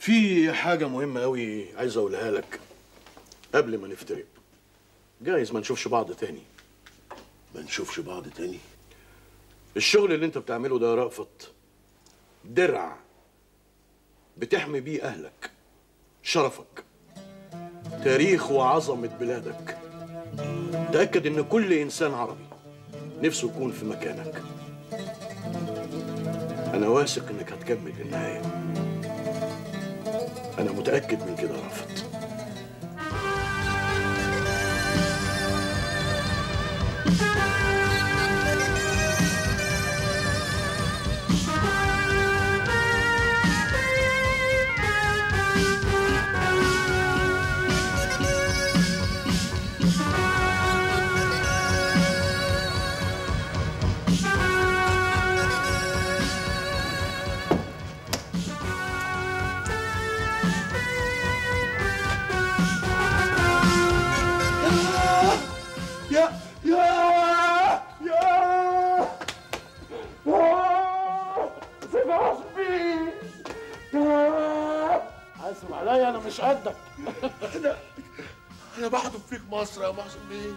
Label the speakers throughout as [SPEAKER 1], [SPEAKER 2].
[SPEAKER 1] في حاجة مهمة أوي عايز أقولها لك قبل ما نفترق جايز ما نشوفش بعض تاني
[SPEAKER 2] ما نشوفش بعض تاني
[SPEAKER 1] الشغل اللي انت بتعمله ده يا رأفت درع بتحمي بيه أهلك شرفك تاريخ وعظمة بلادك تأكد إن كل إنسان عربي نفسه يكون في مكانك أنا واثق إنك هتكمل للنهاية أنا متأكد من كده يا رأفت
[SPEAKER 2] يا يا يا سيف حسبي
[SPEAKER 1] حاسب عليا أنا مش قدك
[SPEAKER 2] انا انا بحضن فيك مصر يا محسن بيه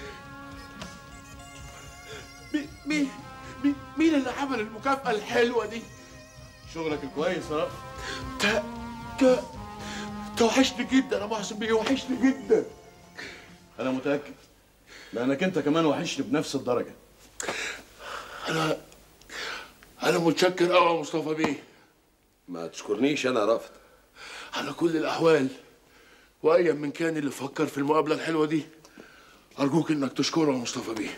[SPEAKER 2] مين مين مين مين اللي عمل المكافأة الحلوة دي؟
[SPEAKER 1] شغلك الكويس يا رأفت
[SPEAKER 2] ده ده ده وحشني جدا يا محسن بيه وحشني جدا
[SPEAKER 1] أنا متأكد لأنك أنت كمان وحشني بنفس الدرجة
[SPEAKER 2] انا انا متشكر قوي يا مصطفى بيه
[SPEAKER 3] ما تشكرنيش انا يا رافت
[SPEAKER 2] على كل الاحوال وايا من كان اللي فكر في المقابله الحلوه دي ارجوك انك تشكره يا مصطفى بيه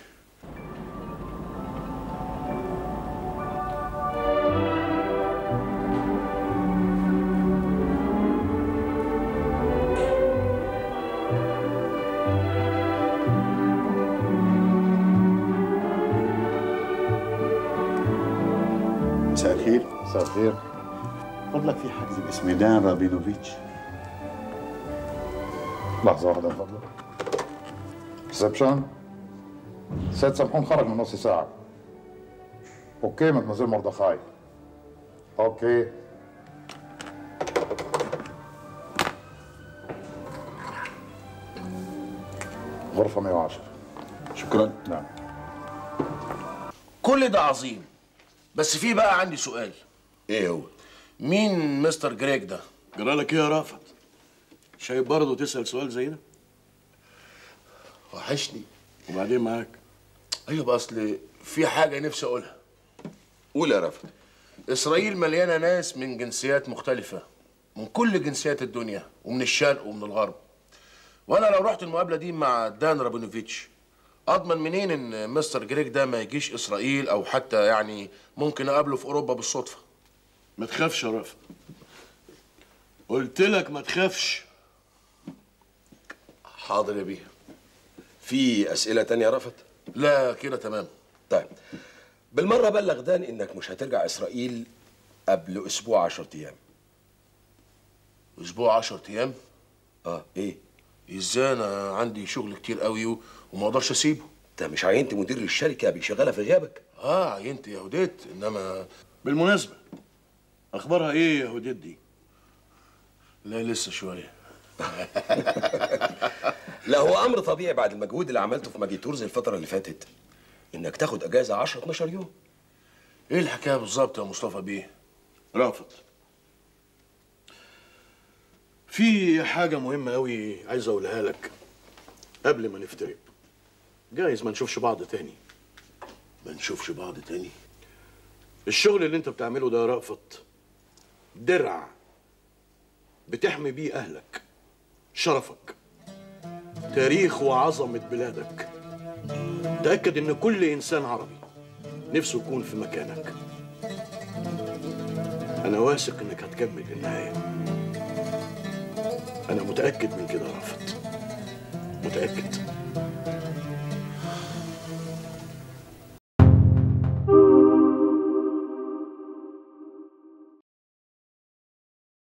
[SPEAKER 4] مساء الخير مساء الخير فضلك في حجز باسم دان رابينوفيتش
[SPEAKER 5] لحظة واحدة من فضلك ريسبشن سيد سمحون خرج من نص ساعة اوكي مدمزيل مردخاي اوكي غرفة 110
[SPEAKER 3] شكرا
[SPEAKER 5] نعم
[SPEAKER 2] كل ده عظيم بس في بقى عندي سؤال
[SPEAKER 3] ايه هو
[SPEAKER 2] مين مستر جريج ده
[SPEAKER 1] جرالك إيه يا رأفت شايف برضه تسأل سؤال زي ده
[SPEAKER 2] وحشني
[SPEAKER 1] وبعدين معاك
[SPEAKER 2] ايوه بقى اصل في حاجه نفسي اقولها
[SPEAKER 3] قول يا رافت
[SPEAKER 2] اسرائيل مليانه ناس من جنسيات مختلفه من كل جنسيات الدنيا ومن الشرق ومن الغرب وانا لو رحت المقابله دي مع دان رابينوفيتش اضمن منين ان مستر جريج ده ما يجيش اسرائيل او حتى يعني ممكن اقابله في اوروبا بالصدفه
[SPEAKER 1] ما تخافش يا رأفت قلت لك ما تخافش
[SPEAKER 3] حاضر يا بيه في اسئله تانية يا رافت
[SPEAKER 2] لا كده تمام
[SPEAKER 3] طيب بالمره بلغ دان انك مش هترجع اسرائيل قبل اسبوع 10 ايام
[SPEAKER 2] اسبوع 10 ايام
[SPEAKER 3] اه ايه
[SPEAKER 2] ازاي انا عندي شغل كتير قوي و- وما اقدرش اسيبه
[SPEAKER 3] انت مش عينت مدير للشركه بيشغلها في غيابك
[SPEAKER 2] اه عينت يا هديت انما
[SPEAKER 1] بالمناسبة أخبارها إيه يا هديت دي؟
[SPEAKER 2] لا لسه شويه
[SPEAKER 3] لا هو امر طبيعي بعد المجهود اللي عملته في ماجيتورز الفتره اللي فاتت انك تاخد اجازه 10 12 يوم
[SPEAKER 2] ايه الحكايه بالظبط يا مصطفى بيه
[SPEAKER 1] رافض في حاجة مهمة أوي عايز أقولها لك قبل ما نفترق جايز ما نشوفش بعض تاني
[SPEAKER 2] ما نشوفش بعض تاني
[SPEAKER 1] الشغل اللي انت بتعمله ده يا رأفت درع بتحمي بيه أهلك شرفك تاريخ وعظمة بلادك تأكد إن كل إنسان عربي نفسه يكون في مكانك أنا واثق إنك هتكمل للنهاية أنا متأكد من كده يا رأفت متأكد